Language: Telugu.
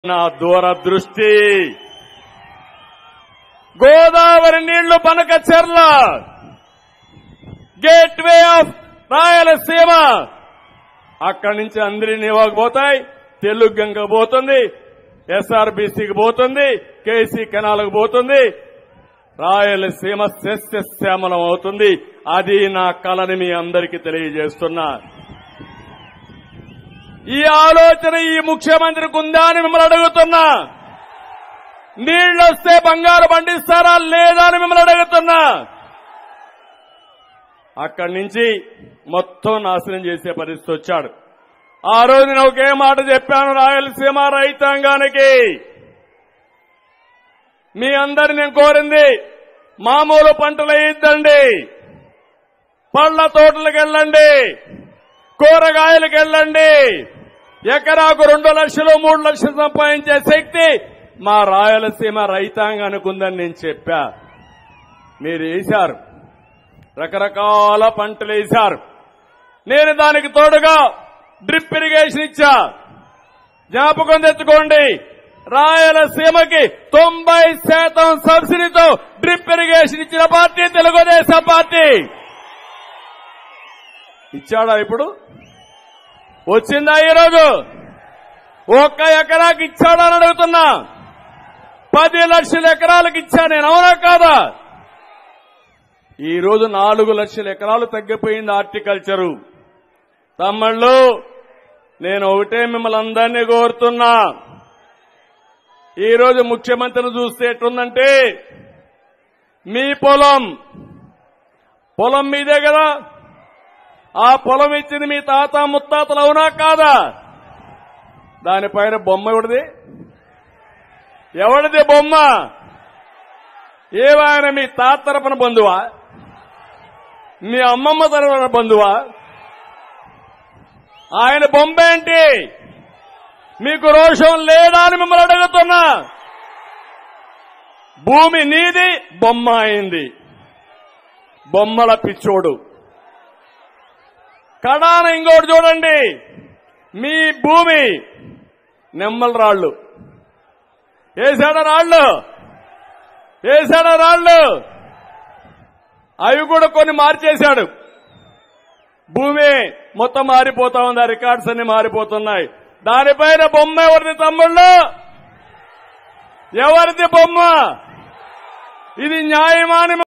నా దూరదృష్టి గోదావరి నీళ్లు పనక చెర్ల గేట్ వే ఆఫ్ రాయలసీమ అక్కడి నుంచి అందరి నివాకు పోతాయి తెలుగు గంగ పోతుంది ఎస్ఆర్బీసీకి పోతుంది కేసీ కెనాల్కు పోతుంది రాయలసీమ సస్యశ్యామలం అవుతుంది అది నా కళని మీ అందరికీ తెలియజేస్తున్నా ఈ ఆలోచన ఈ ముఖ్యమంత్రికి ఉందా అని మిమ్మల్ని అడుగుతున్నా నీళ్లొస్తే బంగారు పండిస్తారా లేదా అని మిమ్మల్ని అడుగుతున్నా అక్కడి నుంచి మొత్తం నాశనం చేసే పరిస్థితి వచ్చాడు ఆ రోజు నేను ఒకే మాట చెప్పాను రాయలసీమ రైతాంగానికి మీ అందరి నేను కోరింది మామూలు పంటలు వేయద్దండి పళ్ళ తోటలకు వెళ్ళండి కూరగాయలకు వెళ్ళండి ఎకరాకు రెండు లక్షలు మూడు లక్షలు సంపాదించే శక్తి మా రాయలసీమ రైతాంగానికి ఉందని నేను చెప్పా మీరు వేశారు రకరకాల పంటలు వేశారు నేను దానికి తోడుగా డ్రిప్ ఇరిగేషన్ ఇచ్చా జ్ఞాపకం తెచ్చుకోండి రాయలసీమకి తొంభై శాతం సబ్సిడీతో డ్రిప్ ఇరిగేషన్ ఇచ్చిన పార్టీ తెలుగుదేశం పార్టీ ఇచ్చాడా ఇప్పుడు వచ్చిందా ఈరోజు ఒక్క ఎకరాకి ఇచ్చాడా అని అడుగుతున్నా పది లక్షల ఎకరాలకు ఇచ్చా నేను అవునా కాదా ఈ రోజు నాలుగు లక్షల ఎకరాలు తగ్గిపోయింది హార్టికల్చరు తమ్ముళ్ళు నేను ఒకటే మిమ్మల్ని అందరినీ కోరుతున్నా ఈ రోజు ముఖ్యమంత్రిని చూస్తే ఎట్లుందంటే మీ పొలం పొలం మీదే కదా ఆ పొలం ఇచ్చింది మీ తాత ముత్తాతలు అవునా కాదా దానిపైన బొమ్మ ఎవడిది ఎవడిది బొమ్మ ఏవాయన మీ తాత తరపున బంధువా మీ అమ్మమ్మ తరపున బంధువా ఆయన బొమ్మ ఏంటి మీకు రోషం లేదా అని మిమ్మల్ని అడుగుతున్నా భూమి నీది బొమ్మ అయింది బొమ్మల పిచ్చోడు కడాన ఇంకోటి చూడండి మీ భూమి నెమ్మల రాళ్ళు వేసాడ రాళ్ళు వేసాడ రాళ్ళు అవి కూడా కొన్ని మార్చేశాడు భూమి మొత్తం మారిపోతా ఉంది ఆ రికార్డ్స్ అన్ని మారిపోతున్నాయి దానిపైన బొమ్మ ఎవరిది తమ్ముళ్ళు ఎవరిది బొమ్మ ఇది న్యాయమాని